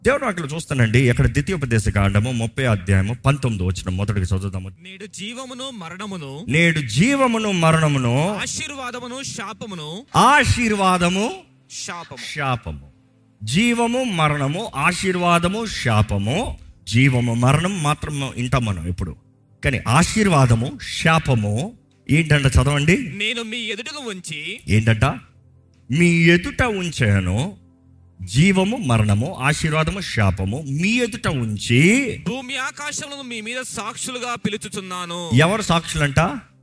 దేవుడు అక్కడ చూస్తానండి ఇక్కడ ద్వితీయోపదేశ కాండము ముప్పై అధ్యాయము పంతొమ్మిది వచ్చిన మొదటికి చదువుదాము నేడు జీవమును మరణమును నేడు జీవమును మరణమును ఆశీర్వాదమును శాపమును ఆశీర్వాదము శాపము శాపము జీవము మరణము ఆశీర్వాదము శాపము జీవము మరణం మాత్రం వింటాం మనం ఇప్పుడు కానీ ఆశీర్వాదము శాపము ఏంటంట చదవండి నేను మీ ఎదుటకు ఉంచి ఏంటంట మీ ఎదుట ఉంచాను జీవము మరణము ఆశీర్వాదము శాపము మీ ఎదుట ఉంచి భూమి ఆకాశములను మీ మీద సాక్షులుగా పిలుచుచున్నాను ఎవరు సాక్షులంట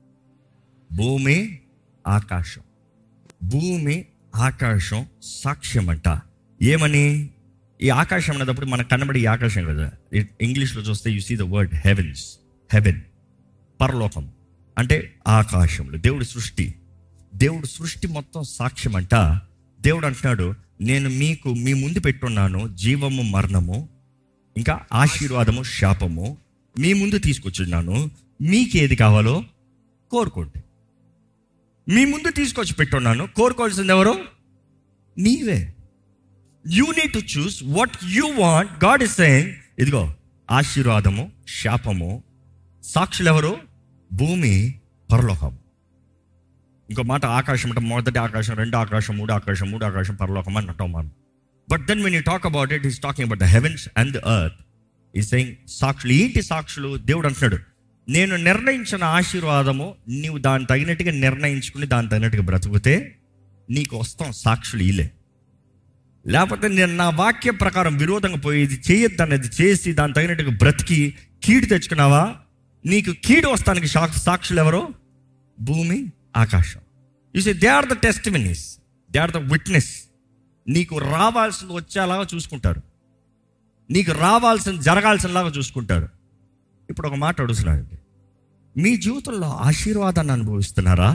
భూమి ఆకాశం భూమి ఆకాశం సాక్ష్యం అంట ఏమని ఈ ఆకాశం అన్నప్పుడు మనకు కనబడి ఈ ఆకాశం కదా ఇ- ఇంగ్లీష్లో చూస్తే you see the word heavens heaven పరలోకం అంటే ఆకాశంలో దేవుడి సృష్టి దేవుడు సృష్టి మొత్తం సాక్ష్యం అంట దేవుడు అంటున్నాడు నేను మీకు మీ ముందు పెట్టున్నాను జీవము మరణము ఇంకా ఆశీర్వాదము శాపము మీ ముందు తీసుకొచ్చున్నాను మీకు ఏది కావాలో కోరుకోండి మీ ముందు తీసుకొచ్చి పెట్టున్నాను కోరుకోవాల్సింది ఎవరు నీవే you need to choose what you want God is saying ఇదిగో ఆశీర్వాదము శాపము సాక్షులు ఎవరు భూమి పరలోకం ఇంకో మాట ఆకాశం అంటే మొదటి ఆకాశం రెండు ఆకాశం మూడు ఆకాశం మూడు ఆకాశం పరలోకం అని అంటాం మనం but then when you talk about it is talking about the heavens and the earth ఈ సెయింగ్ సాక్షులు ఏంటి సాక్షులు దేవుడు అంటున్నాడు నేను నిర్ణయించిన ఆశీర్వాదము నీవు దాని తగినట్టుగా నిర్ణయించుకుని దాని తగినట్టుగా బ్రతుకుతే నీకు వస్తాం సాక్షులు ఇలే లేకపోతే నేను నా వాక్య ప్రకారం విరోధంగా పోయేది చేయొద్దు అనేది చేసి దాని తగినట్టుగా బ్రతికి కీడు తెచ్చుకున్నావా నీకు కీడు వస్తానికి సాక్ష సాక్షులు ఎవరు భూమి ఆకాశం you say they are the testimonies they are the witness నీకు రావాల్సింది వచ్చేలాగా చూసుకుంటారు నీకు రావాల్సింది జరగాల్సినలాగా చూసుకుంటారు ఇప్పుడు ఒక మాట అడుగుతున్నానండి మీ జీవితంలో ఆశీర్వాదాన్ని అనుభవిస్తున్నారా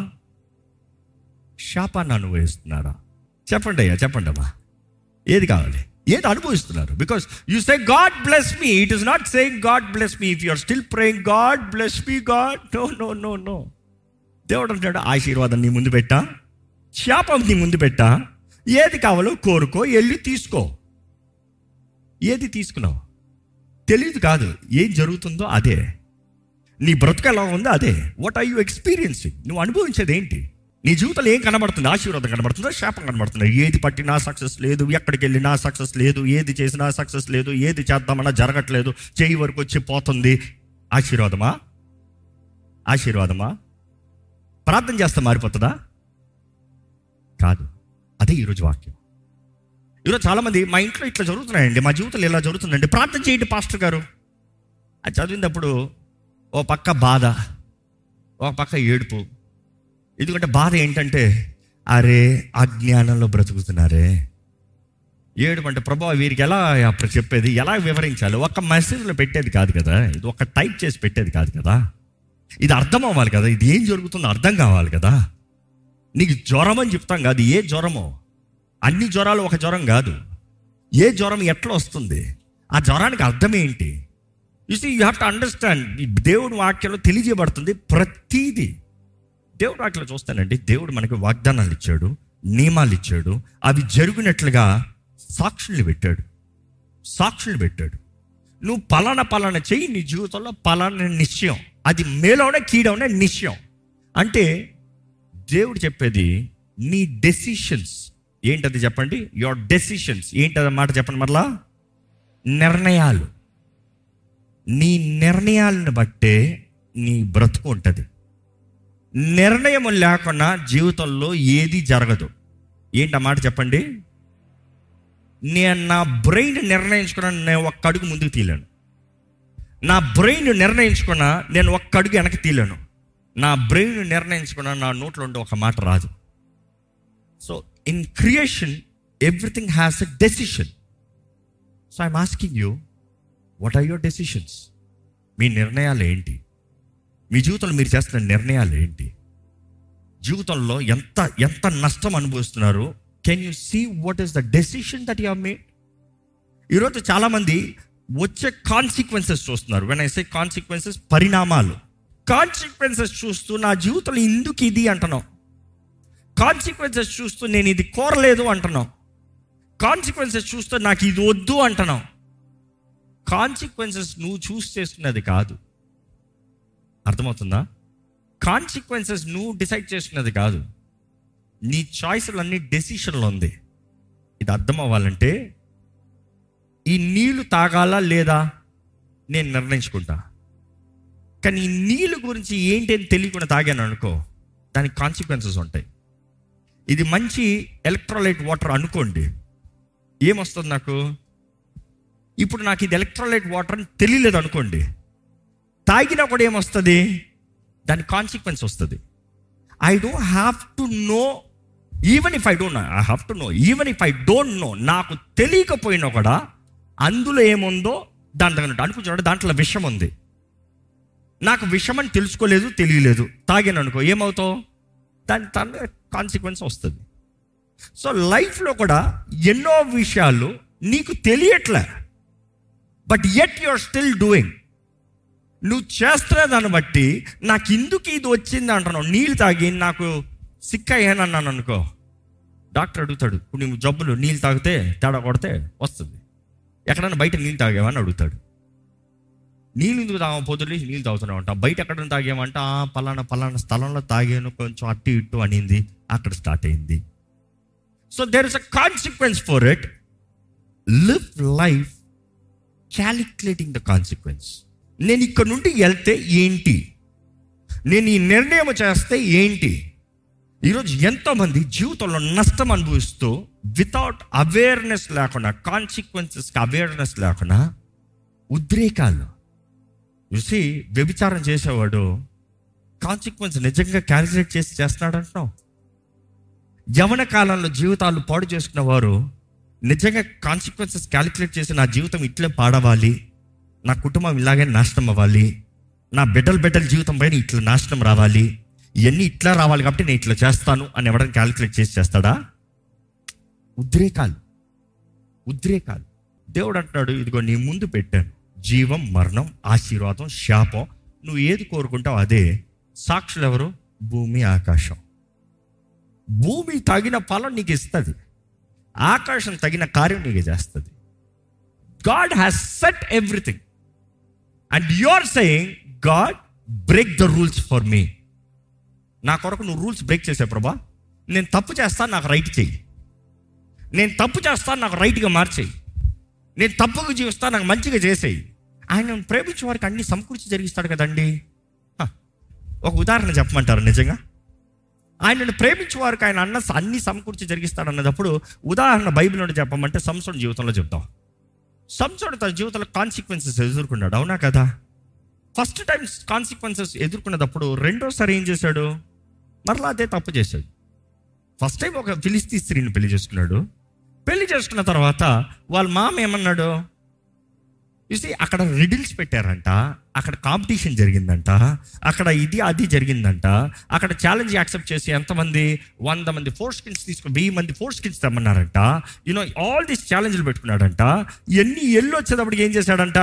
శాపాన్ని అనుభవిస్తున్నారా చెప్పండి అయ్యా చెప్పండి అమ్మా ఏది కావాలి ఏది అనుభవిస్తున్నారు because you say God bless me it is not saying God bless me if you are still praying God bless me God no no no no దేవుడు అంటాడు ఆశీర్వాదం నీ ముందు పెట్టా శాపం నీ ముందు పెట్టా ఏది కావాలో కోరుకో వెళ్ళి తీసుకో ఏది తీసుకున్నావు తెలియదు కాదు ఏం జరుగుతుందో అదే నీ బ్రతుకు ఎలా ఉందో అదే వాట్ ఆర్ యూ ఎక్స్పీరియన్సింగ్ నువ్వు అనుభవించేది ఏంటి నీ జీవితంలో ఏం కనబడుతుంది ఆశీర్వాదం కనబడుతుందా శాపం కనబడుతుందా ఏది పట్టినా సక్సెస్ లేదు ఎక్కడికి వెళ్ళినా సక్సెస్ లేదు ఏది చేసినా సక్సెస్ లేదు ఏది చేద్దామన్నా జరగట్లేదు చేయి వరకు వచ్చి పోతుంది ఆశీర్వాదమా ఆశీర్వాదమా ప్రార్థన చేస్తే మారిపోతుందా కాదు అదే ఈరోజు వాక్యం ఈరోజు చాలామంది మా ఇంట్లో ఇట్లా జరుగుతున్నాయండి మా జీవితంలో ఇలా జరుగుతుందండి ప్రార్థన చేయండి పాస్టర్ గారు అది చదివినప్పుడు ఓ పక్క బాధ ఒక పక్క ఏడుపు ఎందుకంటే బాధ ఏంటంటే అరే అజ్ఞానంలో బ్రతుకుతున్నారే ఏడుపు అంటే ప్రభా వీరికి ఎలా అప్పుడు చెప్పేది ఎలా వివరించాలి ఒక మెసేజ్లో పెట్టేది కాదు కదా ఇది ఒక టైప్ చేసి పెట్టేది కాదు కదా ఇది అర్థం అవ్వాలి కదా ఇది ఏం జరుగుతుందో అర్థం కావాలి కదా నీకు జ్వరం అని చెప్తాం కాదు ఏ జ్వరమో అన్ని జ్వరాలు ఒక జ్వరం కాదు ఏ జ్వరం ఎట్లా వస్తుంది ఆ జ్వరానికి అర్థం ఏంటి you see you have to understand దేవుడు వాక్యంలో తెలియజేయబడుతుంది ప్రతీది దేవుడు వాక్యంలో చూస్తానండి దేవుడు మనకి వాగ్దానాలు ఇచ్చాడు నియమాలు ఇచ్చాడు అవి జరిగినట్లుగా సాక్షుల్ని పెట్టాడు సాక్షుల్ని పెట్టాడు నువ్వు పలానా పలానా చెయ్యి నీ జీవితంలో పలానా నిశ్చయం అది మేలోనే కీడవనే నిశ్చయం అంటే దేవుడు చెప్పేది నీ డెసిషన్స్ ఏంటది చెప్పండి యువర్ డెసిషన్స్ ఏంటది మాట చెప్పండి మరలా నిర్ణయాలు నీ నిర్ణయాలను బట్టే నీ బ్రతుకు ఉంటుంది నిర్ణయం లేకుండా జీవితంలో ఏది జరగదు ఏంటి ఆ మాట చెప్పండి నేను నా బ్రెయిన్ నిర్ణయించుకున్నాను నేను ఒక్క అడుగు ముందుకు తీయలేను నా బ్రెయిన్ నిర్ణయించుకున్నా నేను ఒక్క అడుగు వెనక్కి తీయలేను నా బ్రెయిన్ నిర్ణయించుకున్నా నా నోట్లో ఉండే ఒక మాట రాదు so in creation everything has a decision so I'm asking you what are your decisions మీ నిర్ణయాలు ఏంటి మీ జీవితంలో మీరు చేస్తున్న నిర్ణయాలు ఏంటి జీవితంలో ఎంత ఎంత నష్టం అనుభవిస్తున్నారు can you see what is the decision that you made ఈరోజు చాలామంది వచ్చే కాన్సిక్వెన్సెస్ చూస్తున్నారు వెన్ ఐ సే కాన్సిక్వెన్సెస్ పరిణామాలు కాన్సిక్వెన్సెస్ చూస్తూ నా జీవితంలో ఇందుకు ఇది అంటున్నాం కాన్సిక్వెన్సెస్ చూస్తూ నేను ఇది కోరలేదు అంటున్నాం కాన్సిక్వెన్సెస్ చూస్తూ నాకు ఇది వద్దు అంటున్నాం కాన్సిక్వెన్సెస్ నువ్వు చూస్ చేసుకున్నది కాదు అర్థమవుతుందా కాన్సిక్వెన్సెస్ నువ్వు డిసైడ్ చేసుకున్నది కాదు నీ చాయిస్లన్నీ డెసిషన్లో ఉంది ఇది అర్థం అవ్వాలంటే ఈ నీళ్లు తాగాలా లేదా నేను నిర్ణయించుకుంటా కానీ ఈ నీళ్ళు గురించి ఏంటి అని తెలియకుండా తాగాను అనుకో దానికి కాన్సిక్వెన్సెస్ ఉంటాయి ఇది మంచి ఎలక్ట్రోలైట్ వాటర్ అనుకోండి ఏమొస్తుంది నాకు ఇప్పుడు నాకు ఇది ఎలక్ట్రోలైట్ వాటర్ అని తెలియలేదు అనుకోండి తాగినా కూడా ఏమొస్తుంది దాని కాన్సిక్వెన్స్ వస్తుంది I don't have to know even if I don't I have to know even if I don't know నాకు తెలియకపోయినా కూడా అందులో ఏముందో దాని దగ్గర అనుకుంటున్నాడు దాంట్లో విషం ఉంది నాకు విషం అని తెలుసుకోలేదు తెలియలేదు తాగాను అనుకో ఏమవుతావు దాని తన కాన్సిక్వెన్స్ వస్తుంది సో లైఫ్లో కూడా ఎన్నో విషయాలు నీకు తెలియట్లే but yet you're still doing నువ్వు చేస్తున్న దాన్ని బట్టి నాకు ఇందుకు ఇది వచ్చింది అంటున్నావు నీళ్ళు తాగి నాకు సిక్ అయ్యానన్నాను అనుకో డాక్టర్ అడుగుతాడు ఇప్పుడు నువ్వు జబ్బులు నీళ్ళు తాగితే తేడా కొడితే వస్తుంది ఎక్కడైనా బయట నీళ్ళు తాగేవని అడుగుతాడు నీళ్ళు ఎందుకు తాగ పొద్దున్న నీళ్ళు తాగుతున్నావు అంట బయట ఎక్కడ తాగేమంట "ఆ, పలానా పలానా స్థలంలో తాగాను కొంచెం అటు ఇటు అనింది అక్కడ స్టార్ట్ అయింది so there is a consequence for it live life calculating the consequence నేను ఇక్కడ నుండి వెళ్తే ఏంటి నేను ఈ నిర్ణయం చేస్తే ఏంటి ఈరోజు ఎంతోమంది జీవితంలో నష్టం అనుభవిస్తూ వితౌట్ అవేర్నెస్ లేకుండా కాన్సిక్వెన్సెస్కి అవేర్నెస్ లేకుండా ఉద్రేకాలు చూసి వ్యభిచారం చేసేవాడు కాన్సిక్వెన్స్ నిజంగా క్యాలిక్యులేట్ చేసి చేస్తున్నాడు అంటున్నావు యవన కాలంలో జీవితాలు పాడు చేసుకున్న వారు నిజంగా కాన్సిక్వెన్సెస్ క్యాలిక్యులేట్ చేసి నా జీవితం ఇట్లే పాడవాలి నా కుటుంబం ఇలాగే నాశనం అవ్వాలి నా బిడ్డల బిడ్డల జీవితం పైన ఇట్లా నాశనం రావాలి ఇవన్నీ ఇట్లా రావాలి కాబట్టి నేను ఇట్లా చేస్తాను అని ఎవరైనా క్యాలిక్యులేట్ చేసి చేస్తాడా ఉద్రేకాలు ఉద్రేకాలు దేవుడు అంటున్నాడు ఇదిగో నీ ముందు పెట్టాను జీవం మరణం ఆశీర్వాదం శాపం నువ్వు ఏది కోరుకుంటావు అదే సాక్షులు ఎవరు భూమి ఆకాశం భూమి తగిన ఫలం నీకు ఇస్తుంది ఆకాశం తగిన కార్యం నీకు చేస్తుంది God has set everything and you are saying God break the rules for me నా కొరకు నువ్వు రూల్స్ బ్రేక్ చేసే ప్రభా నేను తప్పు చేస్తాను నాకు రైట్ చెయ్యి నేను తప్పు చేస్తాను నాకు రైట్గా మార్చేయి నేను తప్పుగా జీవిస్తాను నాకు మంచిగా చేసేయి ఆయన ప్రేమించే వారికి అన్ని సమకూర్చి జరిగిస్తాడు కదండి హ, ఒక ఉదాహరణ చెప్పమంటారు నిజంగా ఆయనను ప్రేమించే వారికి ఆయన అన్న అన్ని సమకూర్చి జరిగిస్తాడు అన్నదప్పుడు ఉదాహరణ బైబిల్లో చెప్పమంటే సంసోన్ జీవితంలో చెప్తాం సంసోడు తన జీవితంలో కాన్సిక్వెన్సెస్ ఎదుర్కొన్నాడు అవునా కదా ఫస్ట్ టైం కాన్సిక్వెన్సెస్ ఎదుర్కొన్నప్పుడు రెండోసారి ఏం చేశాడు మరలా అదే తప్పు చేశాడు ఫస్ట్ టైం ఒక ఫిలిస్తీ స్త్రీని పెళ్లి చేసుకున్నాడు పెళ్లి చేసుకున్న తర్వాత వాళ్ళ మామ ఏమన్నాడు చూసి అక్కడ రిడిల్స్ పెట్టారంట అక్కడ కాంపిటీషన్ జరిగిందంట అక్కడ ఇది అది జరిగిందంట అక్కడ ఛాలెంజ్ యాక్సెప్ట్ చేసి ఎంతమంది వంద మంది ఫోర్ స్కిల్స్ తీసుకుని వెయ్యి మంది ఫోర్ స్కిల్స్ తెమ్మన్నారంట యూనో ఆల్ దీస్ ఛాలెంజ్లు పెట్టుకున్నాడంట ఎన్ని ఎల్లు వచ్చేటప్పటికి ఏం చేశాడంట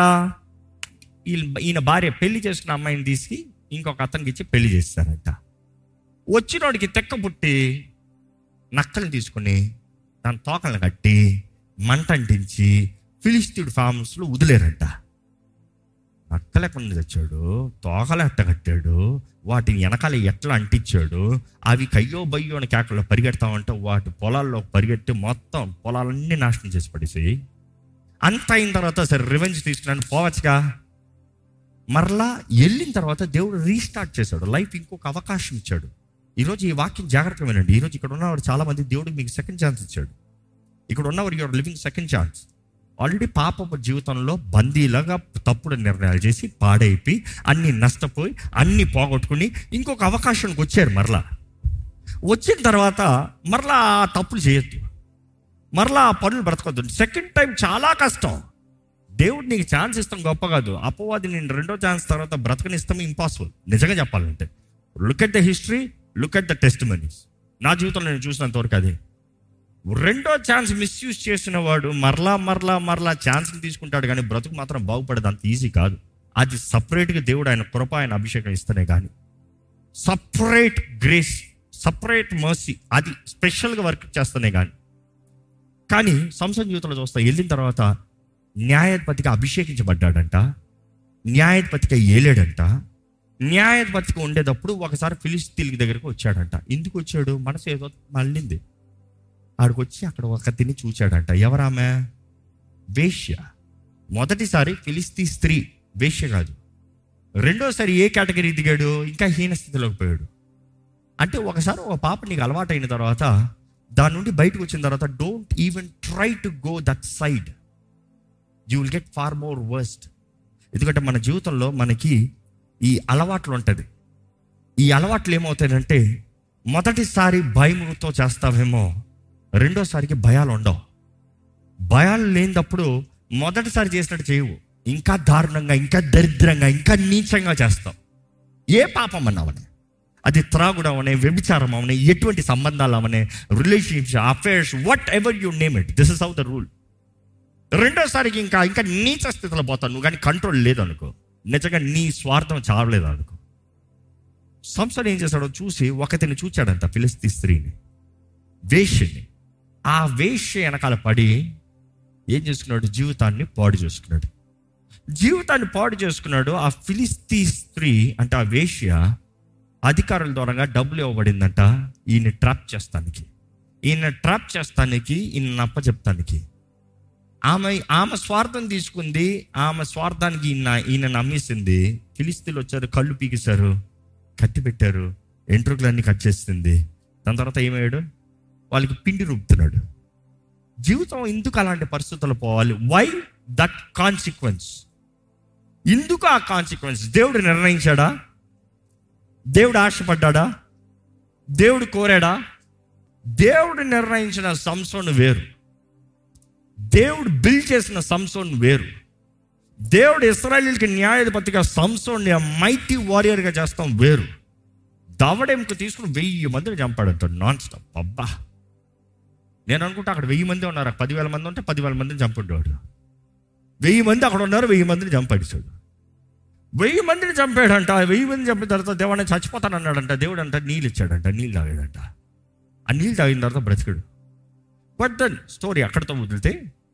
ఈయన- ఈయన భార్య పెళ్లి చేసుకున్న అమ్మాయిని తీసి ఇంకొక అతనికి ఇచ్చి పెళ్లి చేస్తారంట వచ్చినోడికి తెక్క పుట్టి నక్కల్ని తీసుకుని దాని తోకలను కట్టి మంట అంటించి ఫిలిస్తీన్ ఫార్మ్స్లో వదిలేరంట నక్కలు ఎక్కడి నుంచి తెచ్చాడు తోకలు ఎట్ట కట్టాడు వాటిని వెనకాల ఎట్లా అంటించాడు అవి కయ్యో బయ్యో అని కేకల్లో పరిగెడతామంటే వాటి పొలాల్లో పరిగెట్టి మొత్తం పొలాలన్నీ నాశనం చేసి పడేసాయి అంత అయిన తర్వాత సరే రివెంజ్ తీసుకున్నాను పోవచ్చుగా మరలా వెళ్ళిన తర్వాత దేవుడు రీస్టార్ట్ చేశాడు లైఫ్ ఇంకొక అవకాశం ఇచ్చాడు ఈరోజు ఈ వాక్యం జాగ్రత్తగా వినండి ఈరోజు ఇక్కడ ఉన్నవారు చాలా మంది దేవుడు మీకు సెకండ్ ఛాన్స్ ఇచ్చాడు ఇక్కడ ఉన్నవారు your living second chance already పాప జీవితంలో బందీలాగా తప్పుడు నిర్ణయాలు చేసి పాడైపోయి అన్ని నష్టపోయి అన్ని పోగొట్టుకుని ఇంకొక అవకాశానికి వచ్చారు మరలా వచ్చిన తర్వాత మరలా ఆ తప్పులు చేయొద్దు మరలా ఆ పనులు బ్రతకొద్దు సెకండ్ టైం చాలా కష్టం దేవుడు నీకు ఛాన్స్ ఇస్తాం గొప్ప కాదు అపవాది నేను రెండో ఛాన్స్ తర్వాత బ్రతకనిస్తాం ఇంపాసిబుల్ నిజంగా చెప్పాలంటే look at the history look at the testimonies నా జీవితంలో నేను చూసినంత వరకు అదే రెండో ఛాన్స్ మిస్యూజ్ చేసిన వాడు మరలా మరలా మరలా ఛాన్స్ తీసుకుంటాడు కానీ బ్రతుకు మాత్రం బాగుపడదు అంత ఈజీ కాదు అది సపరేట్గా దేవుడు ఆయన కృప ఆయన అభిషేకం ఇస్తేనే కానీ సపరేట్ గ్రేస్ సపరేట్ మర్సీ అది స్పెషల్గా వర్క్ చేస్తేనే కానీ కానీ సంసం జీవితంలో చూస్తా వెళ్ళిన తర్వాత న్యాయాధిపతిగా అభిషేకించబడ్డాడంట న్యాయాధిపతిగా ఏలేడంట న్యాయాధిపతిగా ఉండేటప్పుడు ఒకసారి ఫిలిస్తీన్కి దగ్గరకు వచ్చాడంట ఎందుకు వచ్చాడు మనసు ఏదో మళ్ళింది ఆడికి వచ్చి అక్కడ ఒక తిని చూచాడంట ఎవరామె వేశ్య మొదటిసారి ఫిలిస్తీ స్త్రీ వేశ్య కాదు రెండోసారి ఏ కేటగిరీ దిగాడు ఇంకా హీన స్థితిలోకి పోయాడు అంటే ఒకసారి ఒక పాప నీకు అలవాటు అయిన తర్వాత దాని నుండి బయటకు వచ్చిన తర్వాత don't even try to go that side you will get far more worst ఎందుకంటే మన జీవితంలో మనకి ఈ అలవాట్లు ఉంటుంది ఈ అలవాట్లు ఏమవుతాయంటే మొదటిసారి భయముతో చేస్తావేమో రెండోసారికి భయాలు ఉండవు భయాలు లేనప్పుడు మొదటిసారి చేసినట్టు చేయవు ఇంకా దారుణంగా ఇంకా దరిద్రంగా ఇంకా నీచంగా చేస్తాం ఏ పాపం అన్నావనే అది త్రాగుడు అవనే వ్యభిచారం అవనే ఎటువంటి సంబంధాలు అవనే relationships affairs whatever you name it this is how the rule రెండోసారికి ఇంకా ఇంకా నీచ స్థితిలో పోతావు నువ్వు కానీ కంట్రోల్ లేదు అనుకో నిజంగా నీ స్వార్థం చావలేదు అనుకో సంస్థలు ఏం చేశాడో చూసి ఒకతిని చూచాడంట ఫిలిస్తీ స్త్రీని వేష్యని ఆ వేష్య వెనకాల పడి ఏం చేసుకున్నాడు జీవితాన్ని పాడు చేసుకున్నాడు జీవితాన్ని పాడు చేసుకున్నాడు ఆ ఫిలిస్తీ స్త్రీ అంటే ఆ వేష్య అధికారుల ద్వారా డబ్బులు ఇవ్వబడిందంట ఈయన ట్రాప్ చేస్తానికి ఈయన ట్రాప్ చేస్తానికి ఈయన నప్ప చెప్తానికి ఆమె ఆమె స్వార్థం తీసుకుంది ఆమె స్వార్థానికి ఈయన ఈయన నమ్మేసింది ఫిలిస్తీన్లు వచ్చారు కళ్ళు పీకేశారు కత్తి పెట్టారు ఎంట్రుకలన్నీ కట్ చేస్తుంది దాని తర్వాత ఏమయ్యాడు వాళ్ళకి పిండి రూపుతున్నాడు జీవితం ఎందుకు అలాంటి పరిస్థితుల్లో పోవాలి వై దట్ కాన్సిక్వెన్స్ ఎందుకు ఆ కాన్సిక్వెన్స్ దేవుడు నిర్ణయించాడా దేవుడు ఆశపడ్డాడా దేవుడు కోరాడా దేవుడు నిర్ణయించిన సంసోను వేరు దేవుడు బిల్డ్ చేసిన సంసోన్ వేరు దేవుడు ఇస్రాయలీలకి న్యాయాధిపతిగా సంసోన్ని మైటీ వారియర్గా చేస్తాం వేరు దవడెంకు తీసుకుని వెయ్యి మందిని చంపాడంట నాన్ స్టాప్ అబ్బా నేను అనుకుంటా అక్కడ వెయ్యి మంది ఉన్నారు పదివేల మంది ఉంటే పదివేల మందిని చంపుండేవాడు వెయ్యి మంది అక్కడ ఉన్నారు వెయ్యి మందిని చంపాడిచాడు వెయ్యి మందిని చంపాడంట ఆ వెయ్యి మంది చంపిన తర్వాత దేవాన్ని చచ్చిపోతాను అన్నాడంట దేవుడు అంట నీళ్ళు ఇచ్చాడంట నీళ్ళు తాగాడంట ఆ నీళ్ళు తాగిన తర్వాత బ్రతికాడు బట్ దెన్ స్టోరీ అక్కడితో వదిలితే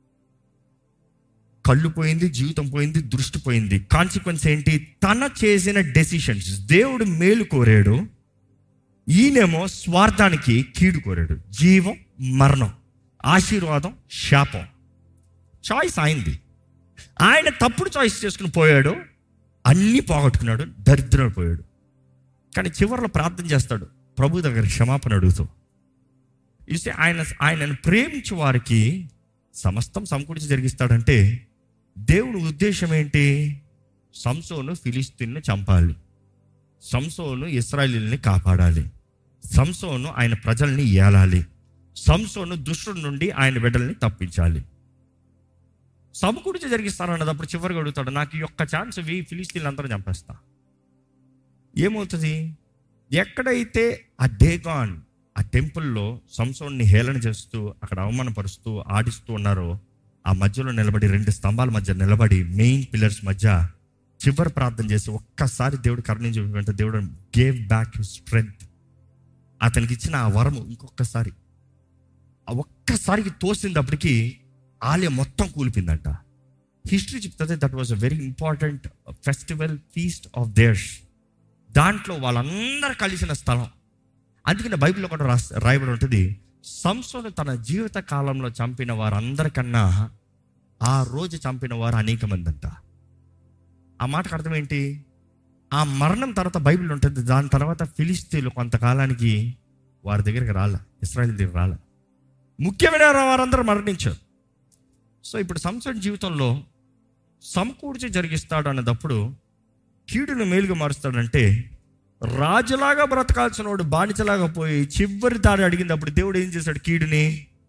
కళ్ళు పోయింది జీవితం పోయింది దృష్టి పోయింది కాన్సిక్వెన్స్ ఏంటి తన చేసిన డెసిషన్స్ దేవుడు మేలు కోరాడు ఈయనేమో స్వార్థానికి కీడు కోరాడు జీవం మరణం ఆశీర్వాదం శాపం చాయిస్ అయింది ఆయన తప్పుడు చాయిస్ చేసుకుని పోయాడు అన్నీ పోగొట్టుకున్నాడు దరిద్రం పోయాడు కానీ చివరిలో ప్రార్థన చేస్తాడు ప్రభు దగ్గర క్షమాపణ అడుగుతూ చూస్తే ఆయన ఆయనను ప్రేమించే వారికి సమస్తం సమకూర్చి జరిగిస్తాడంటే దేవుడి ఉద్దేశం ఏంటి సంసోను ఫిలిస్తీన్ని చంపాలి సంసోను ఇస్రాయలీల్ని కాపాడాలి సంసోను ఆయన ప్రజల్ని ఏలాలి సంసోను దుష్టుడి నుండి ఆయన బిడ్డల్ని తప్పించాలి సమకూర్చి జరిగిస్తానన్నదప్పుడు చివరికి అడుగుతాడు నాకు ఈ ఒక్క ఛాన్స్ ఇవి ఫిలిస్తీన్లు అందరూ చంపేస్తా ఏమవుతుంది ఎక్కడైతే ఆ డేగాన్ ఆ టెంపుల్లో సంసోన్ని హేళన చేస్తూ అక్కడ అవమానపరుస్తూ ఆడిస్తూ ఉన్నారో ఆ మధ్యలో నిలబడి రెండు స్తంభాల మధ్య నిలబడి మెయిన్ పిల్లర్స్ మధ్య చివరి ప్రార్థన చేసి ఒక్కసారి దేవుడు కరుణించి వెంట దేవుడు గేవ్ బ్యాక్ హిస్ స్ట్రెంగ్త్ అతనికి ఇచ్చిన ఆ వరము ఇంకొకసారి ఆ ఒక్కసారికి తోసినప్పటికీ ఆలయం మొత్తం కూలిపోయిందంట హిస్టరీ చెప్తుంది that was a very important festival feast of theirs దాంట్లో వాళ్ళందరూ కలిసిన స్థలం అందుకని బైబిల్లో కూడా రాస్ రాయబడి ఉంటుంది సంసోను తన జీవిత కాలంలో చంపిన వారందరికన్నా ఆ రోజు చంపిన వారు అనేక మంది అంట ఆ మాటకు అర్థం ఏంటి ఆ మరణం తర్వాత బైబిల్ ఉంటుంది దాని తర్వాత ఫిలిస్తీన్లు కొంతకాలానికి వారి దగ్గరికి రాల ఇస్రాయల్ దగ్గర రాల ముఖ్యమైన వారందరూ మరణించారు సో ఇప్పుడు సంసోన్ జీవితంలో సమకూర్చి జరిగిస్తాడు అన్నదప్పుడు కీడును మేలుగా మారుస్తాడంటే రాజులాగా బ్రతకాల్సిన వాడు బానిసలాగా పోయి చివరి దారి అడిగినప్పుడు దేవుడు ఏం చేశాడు కీడుని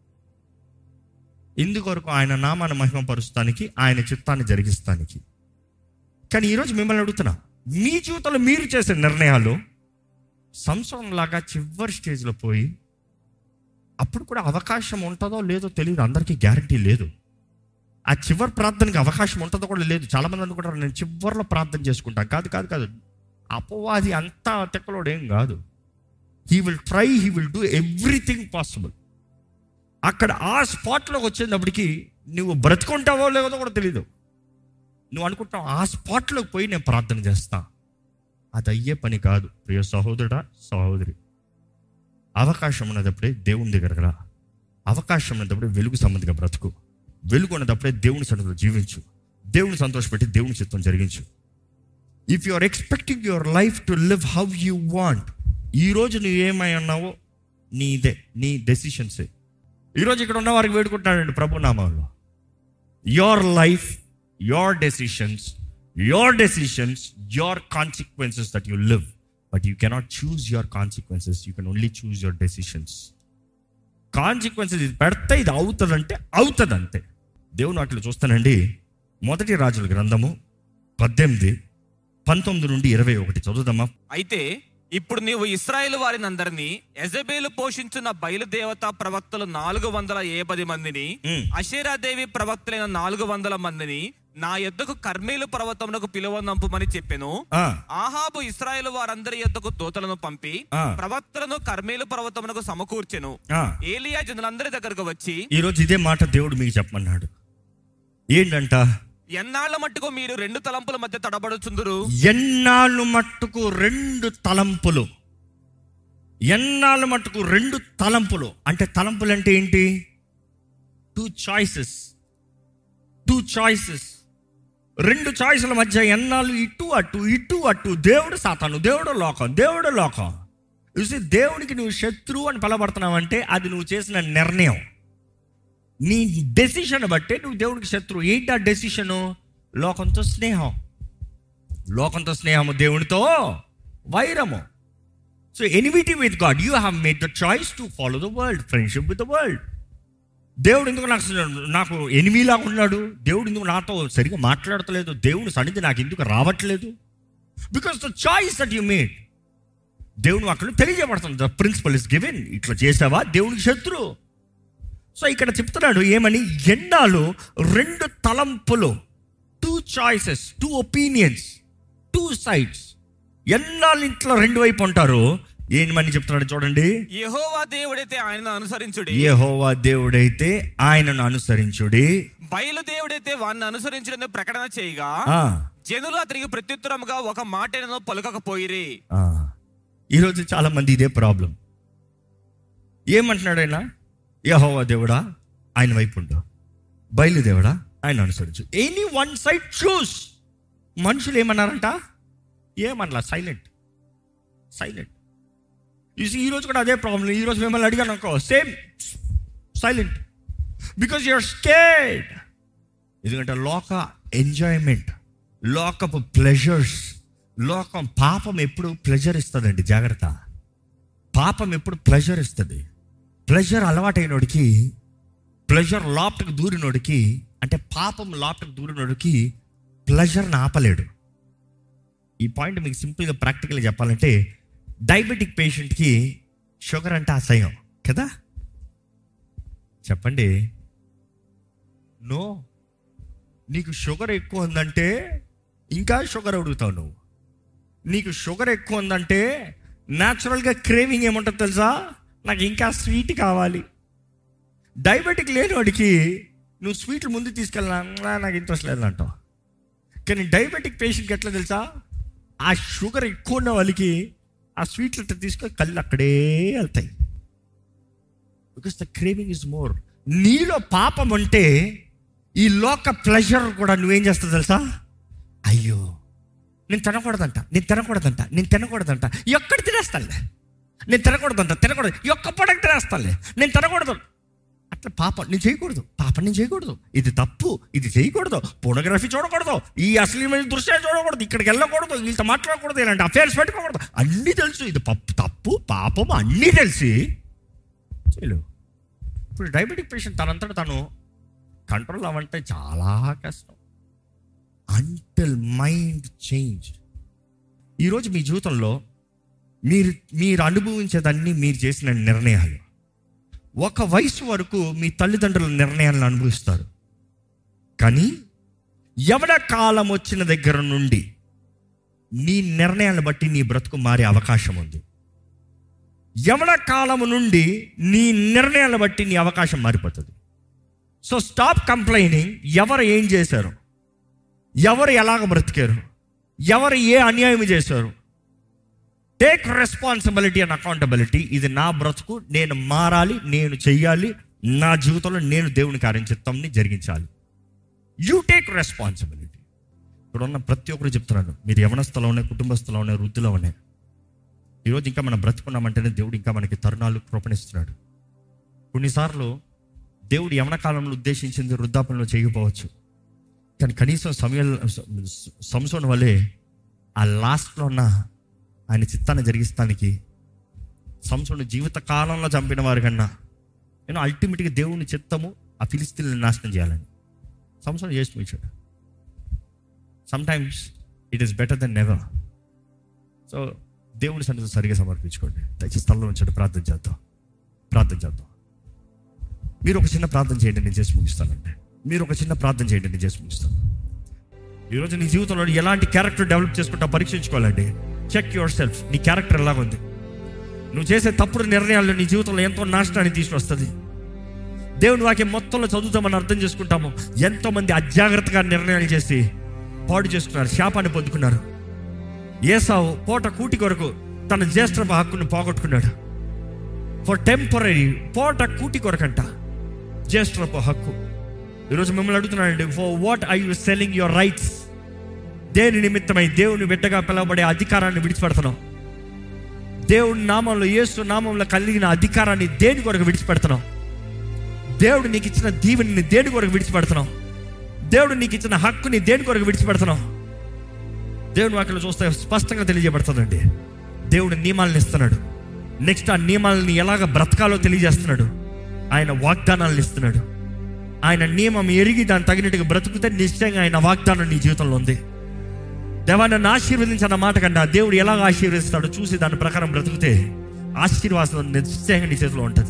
ఇందుకొరకు ఆయన నామాన్ని మహిమపరుస్తానికి ఆయన చిత్తాన్ని జరిగిస్తానికి కానీ ఈరోజు మిమ్మల్ని అడుగుతున్నా మీ జీవితంలో మీరు చేసే నిర్ణయాలు సంవత్సరం లాగా చివరి స్టేజ్లో పోయి అప్పుడు కూడా అవకాశం ఉంటుందో లేదో తెలియదు అందరికీ గ్యారంటీ లేదు ఆ చివరి ప్రార్థనకి అవకాశం ఉంటుందో కూడా లేదు చాలామంది అనుకుంటారు నేను చివరిలో ప్రార్థన చేసుకుంటాను కాదు కాదు కాదు అపవాది అంతా తెక్కలోడు ఏం కాదు he will try he will do everything possible అక్కడ ఆ స్పాట్లోకి వచ్చేటప్పటికి నువ్వు బ్రతుకుంటావో లేదో కూడా తెలీదు నువ్వు అనుకుంటావు ఆ స్పాట్లోకి పోయి నేను ప్రార్థన చేస్తా అది అయ్యే పని కాదు ప్రియ సహోదరుడా సహోదరి అవకాశం ఉన్నదప్పుడే దేవుని దగ్గరకు రా అవకాశం ఉన్నదప్పుడే వెలుగు సంబంధిగా బ్రతుకు వెలుగు ఉన్నదప్పుడే దేవుని సన్నిధిలో జీవించు దేవుని సంతోషపెట్టి దేవుని చిత్తం జరిగించు if you are expecting your life to live how you want ఈరోజు నువ్వు ఏమై ఉన్నావో నీదే నీ డెసిషన్సే ఈరోజు ఇక్కడ ఉన్న వారికి వేడుకుంటున్నాడండి ప్రభు నామంలో your life your decisions your decisions your consequences that you live but you cannot choose your consequences you can only choose your decisions consequences ఇది పెడితే ఇది అవుతుందంటే అవుతుంది అంతే దేవుని వాటిలో చూస్తానండి మొదటి రాజుల గ్రంథము పద్దెనిమిది పంతొమ్మిది నుండి ఇరవై ఒకటి చదువుదామా అయితే ఇప్పుడు నీవు ఇస్రాయేల్ వారిని అందరినీ ఎజబేలు పోషించిన బయలుదేవత ప్రవక్తలు నాలుగు వందల ఏ పది మందిని మ్. అషేరాదేవి ప్రవక్తలైన నాలుగు వందల మందిని నా యొద్దకు కర్మేలు పర్వతమునకు పిలువనంపుమని చెప్పెను ఆ, ఆహాబు ఇస్రాయేల్ వారందరి యొద్దకు దూతలను పంపి ఆ. ప్రవక్తలను కర్మేలు పర్వతమునకు సమకూర్చెను ఆ. ఏలియా జనులందరి దగ్గరకు వచ్చి ఈరోజు ఇదే మాట దేవుడు మీకు చెప్పమన్నాడు ఏంటంట ఎన్నాళ్ల మట్టుకు మీరు రెండు తలంపుల మధ్య తడబడుచుందురు ఎన్నాళ్ళు మట్టుకు రెండు తలంపులు ఎన్నాళ్ళు మట్టుకు రెండు తలంపులు అంటే తలంపులు అంటే ఏంటి టూ చాయిసెస్ టూ చాయిసెస్ రెండు చాయిస్ల మధ్య ఎన్నాళ్ళు ఇటు అటు ఇటు అటు దేవుడు సాతాను దేవుడు లోకం దేవుడు లోకం చూసి దేవుడికి నువ్వు శత్రువు అని పిలబడుతున్నావంటే అది నువ్వు చేసిన నిర్ణయం నీ డెసిషన్ బట్టే నువ్వు దేవుడికి శత్రువు ఏంటి ఆ డెసిషను లోకంతో స్నేహం లోకంతో స్నేహము దేవునితో వైరము so enmity with God you have made the choice to follow the world friendship with the world దేవుడు ఎందుకు నాకు నాకు ఎనిమిలాగా ఉన్నాడు దేవుడు ఎందుకు నాతో సరిగా మాట్లాడతలేదు దేవుని సన్నిధి నాకు ఎందుకు రావట్లేదు because the choice that you made దేవుని అక్కడ తెలియజేయబడుతుంది ద ప్రిన్సిపల్ ఇస్ గివెన్ ఇట్లా చేసావా దేవునికి శత్రువు సో ఇక్కడ చెప్తున్నాడు ఏమని ఎండాలు రెండు తలంపులు two choices two opinions two sides ఎన్నాళ్ళు ఇంట్లో రెండు వైపు ఉంటారు ఏమని చెప్తున్నాడు చూడండి యెహోవా దేవుడైతే ఆయనను అనుసరించుడి యెహోవా దేవుడైతే ఆయనను అనుసరించుడి బయలు దేవుడైతే వారిని అనుసరించడని ప్రకటన చేయగా ఆ, జనులు అతనికి ప్రత్యుత్తరముగా ఒక మాటను పలుకకపోయిరి ఆ. ఈరోజు చాలా మంది ఇదే ప్రాబ్లం ఏమంటున్నాడు ఆయన యెహోవా దేవుడా ఆయన వైపు ఉండు బయలుదేవుడా ఆయన అనుసరించు ఎనీ వన్ సైడ్ చూస్ మనుషులు ఏమన్నారంట ఏమనలా సైలెంట్ సైలెంట్ ఈరోజు కూడా అదే ప్రాబ్లం ఈరోజు మిమ్మల్ని అడిగాను అనుకో same silent because you're scared ఎందుకంటే లోక ఎంజాయ్మెంట్ లోకపు ప్లెజర్స్ లోకం పాపం ఎప్పుడు ప్లెజర్ ఇస్తుందండి జాగ్రత్త పాపం ఎప్పుడు ప్లెజర్ ఇస్తుంది ప్లెజర్ అలవాటైనోడికి ప్లెజర్ లాప్ట్కి దూరినోడికి అంటే పాపం లాప్ట్కి దూరినోడికి ప్లెజర్ని ఆపలేడు ఈ పాయింట్ మీకు సింపుల్గా ప్రాక్టికల్గా చెప్పాలంటే డయాబెటిక్ పేషెంట్కి షుగర్ అంటే అసహ్యం కదా చెప్పండి నో నీకు షుగర్ ఎక్కువ ఉందంటే ఇంకా షుగర్ అడుగుతావు నువ్వు నీకు షుగర్ ఎక్కువ ఉందంటే న్యాచురల్గా క్రేవింగ్ ఏముంటుంది తెలుసా నాకు ఇంకా స్వీట్ కావాలి డయాబెటిక్ లేనివాడికి నువ్వు స్వీట్లు ముందు తీసుకెళ్ళినా నాకు ఇంట్రెస్ట్ లేదంటావు కానీ డయాబెటిక్ పేషెంట్కి ఎట్లా తెలుసా ఆ షుగర్ ఎక్కువ ఉన్న వాళ్ళకి ఆ స్వీట్లు అట్లా తీసుకొని కళ్ళు అక్కడే వెళ్తాయి because the craving is more నీలో పాపం అంటే ఈ లోక ప్లెజర్ కూడా నువ్వేం చేస్తావు తెలుసా అయ్యో నేను తినకూడదంట నేను తినకూడదంట నేను తినకూడదంట ఎక్కడ తినేస్తానులే నేను తినకూడదంట తినకూడదు ఈ ఒక్క పొడకు తినేస్తానులే నేను తినకూడదు అట్లా పాపం నేను చేయకూడదు పాపం నేను చేయకూడదు ఇది తప్పు ఇది చేయకూడదు పోనోగ్రఫీ చూడకూడదు ఈ అసలు దృశ్యాలు చూడకూడదు ఇక్కడికి వెళ్ళకూడదు వీళ్ళతో మాట్లాడకూడదు ఇలాంటి అఫేర్స్ పెట్టుకోకూడదు అన్నీ తెలుసు ఇది పప్పు తప్పు పాపం అన్నీ తెలిసి చేయలేవు ఇప్పుడు డయాబెటిక్ పేషెంట్ తనంతట తను కంట్రోల్ అవ్వంటే చాలా కష్టం అంటిల్ మైండ్ చేంజ్ ఈరోజు మీ జీవితంలో మీరు మీరు అనుభవించేదాన్ని మీరు చేసిన నిర్ణయాలు ఒక వయసు వరకు మీ తల్లిదండ్రుల నిర్ణయాలను అనుభవిస్తారు కానీ ఎవడ కాలం వచ్చిన దగ్గర నుండి నీ నిర్ణయాలను బట్టి నీ బ్రతుకు మారే అవకాశం ఉంది ఎవడ కాలము నుండి నీ నిర్ణయాలను బట్టి నీ అవకాశం మారిపోతుంది సో స్టాప్ కంప్లైనింగ్ ఎవరు ఏం చేశారు ఎవరు ఎలాగ బ్రతికారు ఎవరు ఏ అన్యాయం చేశారు టేక్ రెస్పాన్సిబిలిటీ అండ్ అకౌంటబిలిటీ ఇది నా బ్రతుకు నేను మారాలి నేను చెయ్యాలి నా జీవితంలో నేను దేవుని కార్యం చిత్తంని జరిగించాలి యూ టేక్ రెస్పాన్సిబిలిటీ ఇక్కడ ఉన్న ప్రతి ఒక్కరు చెప్తున్నాను మీరు యవనస్థలో ఉన్నాయి కుటుంబస్థలో ఉన్నాయి వృద్ధిలో ఉన్నాయి ఈరోజు ఇంకా మనం బ్రతుకున్నామంటేనే దేవుడు ఇంకా మనకి తరుణాలు కృపణిస్తున్నాడు కొన్నిసార్లు దేవుడు యవన కాలంలో ఉద్దేశించింది వృద్ధాపనలో చేయకపోవచ్చు కానీ కనీసం సమయం సంసోన్ వల్లే ఆ లాస్ట్లో ఉన్న ఆయన చిత్తాన్ని జరిగిస్తానికి సంసోను జీవిత కాలంలో చంపిన వారి కన్నా నేను అల్టిమేట్గా దేవుని చిత్తము ఆ ఫిలిస్తీన్ని నాశనం చేయాలని సంసోను చేసి చూపించాడు sometimes it is better than never so దేవుని సన్నిధి సరిగా సమర్పించుకోండి దయచేసి స్థలంలో ఉంచండి ప్రార్థన చేద్దాం ప్రార్థన చేద్దాం మీరు ఒక చిన్న ప్రార్థన చేయండి నేను చేసి ముగిస్తానండి మీరు ఒక చిన్న ప్రార్థన చేయండి నేను చేసి ముగిస్తాను ఈరోజు నీ జీవితంలో ఎలాంటి క్యారెక్టర్ డెవలప్ చేసుకుంటా పరీక్షించుకోవాలండి చెక్ యువర్ సెల్ఫ్ నీ క్యారెక్టర్ ఎలాగ ఉంది నువ్వు చేసే తప్పుడు నిర్ణయాలు నీ జీవితంలో ఎంతో నాశనాన్ని తీసుకొస్తుంది దేవుని వాక్యం మొత్తంలో చదువుతామని అర్థం చేసుకుంటాము ఎంతో మంది అజాగ్రత్తగా నిర్ణయాలు చేసి పాడు చేసుకున్నారు శాపాన్ని పొందుకున్నారు ఏసావు పోట కూటి కొరకు తన జ్యేష్ఠ హక్కును పోగొట్టుకున్నాడు ఫర్ టెంపరీ పోట కూటి కొరకంట జ్యేష్ఠపు హక్కు ఈరోజు మిమ్మల్ని అడుగుతున్నానండి for what I you selling your rights దేని నిమిత్తమై దేవుని బిడ్డగా పిలవబడే అధికారాన్ని విడిచిపెడుతున్నావు దేవుని నామంలో యేసు నామంలో కలిగిన అధికారాన్ని దేని కొరకు విడిచిపెడుతున్నావు దేవుడు నీకు ఇచ్చిన దీవెని దేని కొరకు విడిచిపెడుతున్నావు దేవుడు నీకు ఇచ్చిన హక్కుని దేని కొరకు విడిచిపెడుతున్నావు దేవుని వాక్యలో చూస్తే స్పష్టంగా తెలియజేయబడుతుందండి దేవుడు నియమాలను ఇస్తున్నాడు నెక్స్ట్ ఆ నియమాలని ఎలాగ బ్రతకాలో తెలియజేస్తున్నాడు ఆయన వాగ్దానాలను ఇస్తున్నాడు ఆయన నియమం ఎరిగి దాన్ని తగినట్టుగా బ్రతుకుతే నిశ్చయంగా ఆయన వాగ్దానం నీ జీవితంలో ఉంది దేవా నన్ను ఆశీర్వదించిన మాట కన్నా దేవుడు ఎలాగ ఆశీర్వదిస్తాడో చూసి దాని ప్రకారం బ్రతుకుతే ఆశీర్వాదం నిశ్చయంగా నీ చేతిలో ఉంటుంది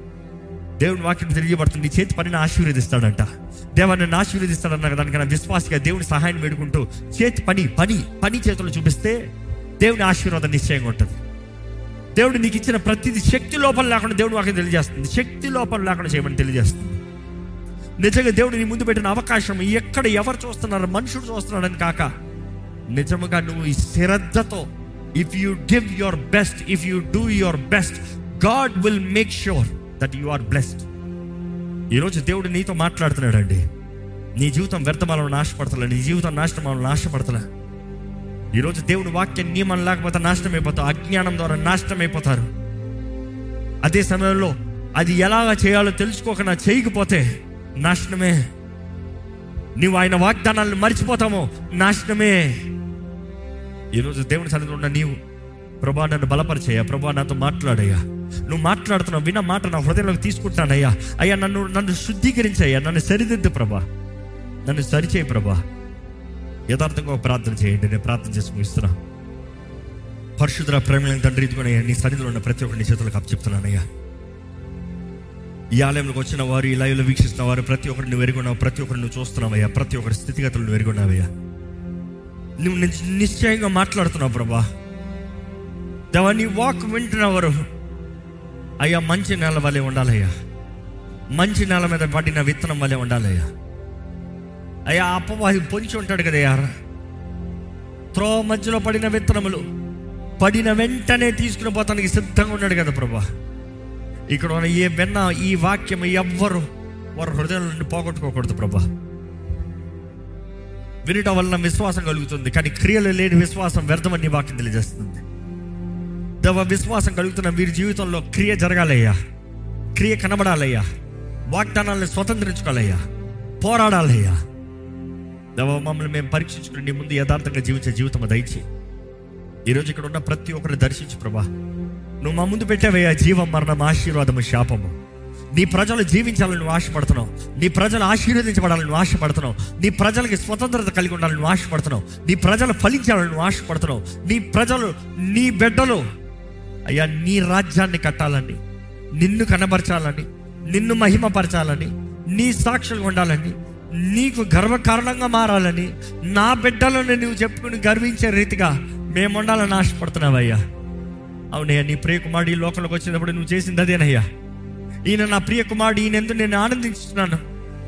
దేవుని వాక్యం తెలియబడుతుంది నీ చేతి పనిని ఆశీర్వదిస్తాడంట దేవా నన్ను ఆశీర్వదిస్తాడన్న దానికన్నా విశ్వాసగా దేవుని సహాయం వేడుకుంటూ చేతి పని పని పని చేతులు చూపిస్తే దేవుని ఆశీర్వాదం నిశ్చయంగా ఉంటుంది దేవుడు నీకు ఇచ్చిన ప్రతిదీ శక్తి లోపల లేకుండా దేవుని వాక్యం తెలియజేస్తుంది శక్తి లోపల లేకుండా చేయమని తెలియజేస్తుంది నిజంగా దేవుడు నీ ముందు పెట్టిన అవకాశం ఎక్కడ ఎవరు చూస్తున్నారు మనుషుడు చూస్తున్నాడని కాక నిజముగా నువ్వు ఈ శ్రద్ధతో if you give your best if you do your best God will make sure that you are blessed ఈరోజు దేవుడు నీతో మాట్లాడుతున్నాడండి నీ జీవితం వ్యర్థమాలను నాశపడతలే నీ జీవితం నాశనమాలను నాశపడతలే ఈరోజు దేవుని వాక్యం నియమం లేకపోతే నాశనం అయిపోతావు అజ్ఞానం ద్వారా నాశనం అయిపోతారు అదే సమయంలో అది ఎలాగ చేయాలో తెలుసుకోకుండా చేయకపోతే నాశనమే నువ్వు ఆయన వాగ్దానాలను మర్చిపోతామో నాశనమే ఈరోజు దేవుని సన్నిధిలో ఉన్న నీవు ప్రభా నన్ను బలపరిచయ్యా ప్రభా నాతో మాట్లాడయ్యా నువ్వు మాట్లాడుతున్నావు విన్న మాట నా హృదయంలోకి తీసుకుంటానయ్యా అయ్యా నన్ను నన్ను శుద్ధీకరించయ్యా నన్ను సరిదిద్దు ప్రభా నన్ను సరిచేయి ప్రభా యథార్థంగా ఒక ప్రార్థన చేయండి నేను ప్రార్థన చేసి ముగిస్తున్నా పరిశుద్ధ ప్రేమ తండ్రి ఇదిగోనయ్యా నీ సన్నిధిలో ఉన్న ప్రతి ఒక్కరి నీ చేతులకు అప్పచెప్తున్నానయ్యా ఈ ఆలయంలోకి వచ్చిన వారు ఈ లైవ్లో వీక్షిస్తున్న వారు ప్రతి ఒక్కరిని నువ్వు ఎరుగున్నావు ప్రతి ఒక్కరిని నువ్వు చూస్తున్నావయ్యా ప్రతి ఒక్కరి స్థితిగతులు నువ్వు ఎరుగున్నావయ్యా నువ్వు నిశ్చ- నిశ్చయంగా మాట్లాడుతున్నావు ప్రభా దేవా నీ వాక్ వింటున్నవారు అయ్యా మంచి నేల వలె ఉండాలయ్యా మంచి నేల మీద పడిన విత్తనం వలె ఉండాలయ్యా అయ్యా అప్పవాది పొంచి ఉంటాడు కదయ్యా త్రో మధ్యలో పడిన విత్తనములు పడిన వెంటనే తీసుకుని పోతానికి సిద్ధంగా ఉన్నాడు కదా ప్రభా ఇక్కడ ఉన్న ఏ విన్న ఈ వాక్యం ఎవ్వరు వారి హృదయం నుండి పోగొట్టుకోకూడదు ప్రభా వినటం వలన విశ్వాసం కలుగుతుంది కానీ క్రియలు లేని విశ్వాసం వ్యర్థమని నీ వాక్యం తెలియజేస్తుంది దవ విశ్వాసం కలుగుతున్న వీరి జీవితంలో క్రియ జరగాలయ్యా క్రియ కనబడాలయ్యా వాగ్దానాలను స్వతంత్రించుకోవాలయ్యా పోరాడాలయ్యా దవ మమ్మల్ని మేము పరీక్షించుకుని నీ ముందు యథార్థంగా జీవించే జీవితం దయచి ఈరోజు ఇక్కడ ఉన్న ప్రతి ఒక్కరిని దర్శించు ప్రభా నువ్వు మా ముందు పెట్టావయ్యా జీవం మరణం ఆశీర్వాదము శాపము నీ ప్రజలు జీవించాలని నువ్వు ఆశపడుతున్నావు నీ ప్రజలు ఆశీర్వదించబడాలని నువ్వు ఆశపడుతున్నావు నీ ప్రజలకి స్వతంత్రత కలిగి ఉండాలని నువ్వు ఆశపడుతున్నావు నీ ప్రజలు ఫలించాలని నువ్వు ఆశపడుతున్నావు నీ ప్రజలు నీ బిడ్డలు అయ్యా నీ రాజ్యాన్ని కట్టాలని నిన్ను కనబరచాలని నిన్ను మహిమపరచాలని నీ సాక్షులు ఉండాలని నీకు గర్వకారణంగా మారాలని నా బిడ్డలను నువ్వు చెప్పుకుని గర్వించే రీతిగా మేము ఉండాలని ఆశపడుతున్నావయ్యా అవునయ్యా నీ ప్రియ కుమారుడు ఈ లోకంలోకి వచ్చినప్పుడు నువ్వు చేసింది అదేనయ్యా ఈయన నా ప్రియ కుమారుడు ఈయన ఎందుకు నేను ఆనందించుతున్నాను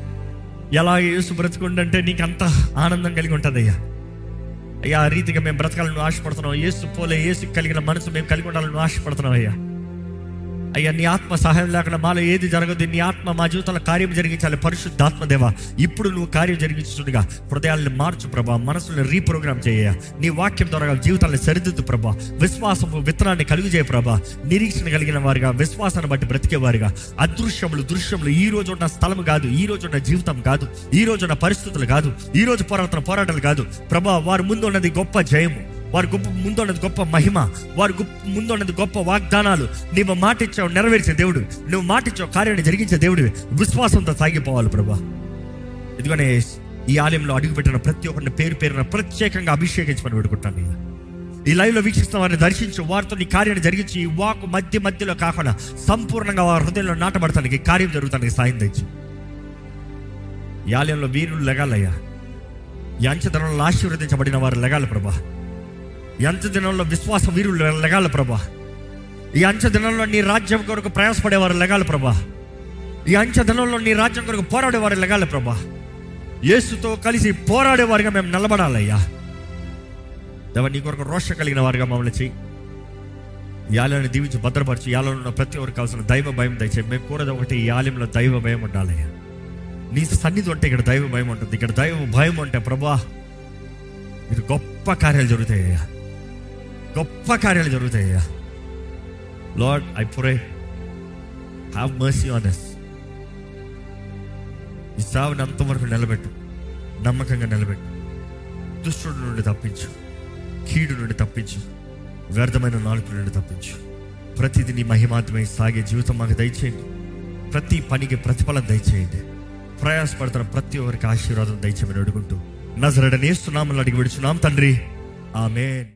ఎలా యేసు బ్రతుకుండంటే నీకు అంత ఆనందం కలిగి ఉంటుంది అయ్యా అయ్యా ఆ రీతిగా మేము బ్రతకాలని ఆశపడుతున్నాం యేసు పోలే యేసు కలిగిన మనసు మేము కలిగి ఉండాలని ఆశపడుతున్నాం అయ్యా అయ్యా నీ ఆత్మ సహాయం లేకుండా మాలో ఏది జరగదు నీ ఆత్మ మా జీవితంలో కార్యం జరిగించాలి పరిశుద్ధాత్మ దేవ ఇప్పుడు నువ్వు కార్యం జరిగించుండగా హృదయాలను మార్చు ప్రభా మనసులను రీప్రోగ్రామ్ చేయ నీ వాక్యం ద్వారా జీవితాలను సరిదిద్దు ప్రభా విశ్వాసము విత్తనాన్ని కలుగు చేయ ప్రభా నిరీక్షణ కలిగిన వారిగా విశ్వాసాన్ని బట్టి బ్రతికేవారిగా అదృశ్యములు దృశ్యములు ఈ రోజు ఉన్న స్థలం కాదు ఈ రోజు ఉన్న జీవితం కాదు ఈ రోజు ఉన్న పరిస్థితులు కాదు ఈ రోజు పోరాడుతున్న పోరాటాలు కాదు ప్రభా వారి ముందు ఉన్నది గొప్ప జయము వారి గొప్ప ముందున్నది గొప్ప మహిమ వారి గొప్ప ముందున్నది గొప్ప వాగ్దానాలు నీవు మాట ఇచ్చావు నెరవేర్చే దేవుడు నువ్వు మాట ఇచ్చావు కార్యాన్ని జరిగించే దేవుడు విశ్వాసంతో సాగిపోవాలి ప్రభా ఎందుకనే ఈ ఆలయంలో అడుగుపెట్టిన ప్రతి ఒక్కరిని పేరు పేరున ప్రత్యేకంగా అభిషేకించమని పెడుకుంటాను నేను ఈ లైవ్లో వీక్షిస్తున్న వారిని దర్శించు వారితో నీ కార్యాన్ని జరిగించి ఈ వాకు మధ్య మధ్యలో కాకుండా సంపూర్ణంగా వారి హృదయంలో నాటబడతానికి కార్యం జరుగుతానికి సాయం తెచ్చి ఈ ఆలయంలో వీరులు లెగాలయ్యా ఈ అంచెతనంలో ఆశీర్వదించబడిన వారు లెగాలి ప్రభా ఈ అంచె దినంలో విశ్వాస వీరులు లెగాలి ప్రభా ఈ అంచె దినంలో నీ రాజ్యం కొరకు ప్రయాసపడేవారు లెగాలి ప్రభా ఈ అంచె దినంలో నీ రాజ్యం కొరకు పోరాడేవారు లెగాలి ప్రభా యేసుతో కలిసి పోరాడేవారుగా మేము నిలబడాలయ్యా దేవ నీ కొరకు రోష కలిగిన వారుగా మమ్మల్ని చెయ్యి ఈ ఆలయాన్ని దీవించి భద్రపరిచి ఈ ఆలయంలో ఉన్న ప్రతి ఒక్కరికి కావాల్సిన దైవ భయం దయచేయి మేము కూడదు ఒకటి ఈ ఆలయంలో దైవ భయం ఉండాలయ్యా నీ సన్నిధి ఉంటే ఇక్కడ దైవ భయం ఉంటుంది ఇక్కడ దైవ భయం ఉంటే ప్రభా మీరు గొప్ప కార్యాలు జరుగుతాయ్యా గొప్ప కార్యాలు జరుగుతాయ్యా Lord I pray have mercy on us ఈ సావుని అంతవరకు నిలబెట్టు నమ్మకంగా నిలబెట్టు దుష్టుడి నుండి తప్పించు కీడు నుండి తప్పించు వ్యర్థమైన నాలుగు నుండి తప్పించు ప్రతిదీ నీ మహిమాత్మై సాగే జీవితం మాకు దయచేయండి ప్రతి పనికి ప్రతిఫలం దయచేయండి ప్రయాసపడుతున్న ప్రతి ఒక్కరికి ఆశీర్వాదం దయచేయమని అడుగుంటూ నజరడనేస్తున్నామని అడిగి విడుచున్నాం తండ్రి ఆమెన్